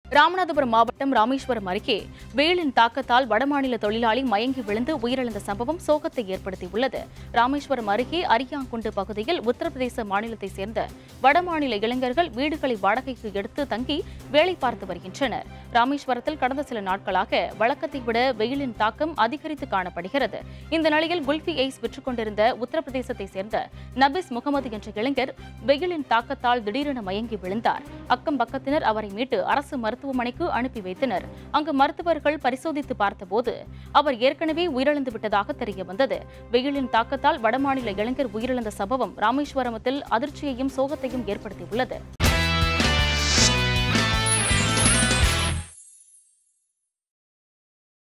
ராமநாதபுரம் மாவட்டம் ராமேஸ்வரம் அருகே வெயிலின் தாக்கத்தால் வடமாநில தொழிலாளி மயங்கி விழுந்து உயிரிழந்த சம்பவம் சோகத்தை ஏற்படுத்தியுள்ளது ராமேஸ்வரம் அருகே அரியாங்குண்டு பகுதியில் உத்தரப்பிரதேச மாநிலத்தைச் சேர்ந்த வடமாநில இளைஞர்கள் வீடுகளை வாடகைக்கு எடுத்து தங்கி வேலை பார்த்து வருகின்றனர் ராமேஸ்வரத்தில் கடந்த சில நாட்களாக வழக்கத்தை விட வெயிலின் தாக்கம் அதிகரித்து காணப்படுகிறது இந்த நிலையில் குல்ஃபி ஐஸ் விற்றுக் கொண்டிருந்த உத்தரப்பிரதேசத்தைச் சேர்ந்த நபிஸ் முகமது என்ற இளைஞர் வெயிலின் தாக்கத்தால் திடீரென மயங்கி விழுந்தார் அக்கம் பக்கத்தினர் அவரை மீட்டு அரசு மருத்துவமனைக்கு அனுப்பி வைத்தனர் அங்கு மருத்துவர்கள் பரிசோதித்து பார்த்தபோது அவர் ஏற்கனவே உயிரிழந்து விட்டதாக தெரிய வந்தது வெயிலின் தாக்கத்தால் வடமாநில இளைஞர் உயிரிழந்த சம்பவம் ராமேஸ்வரத்தில் அதிர்ச்சியையும் சோகத்தையும் ஏற்படுத்தியுள்ளது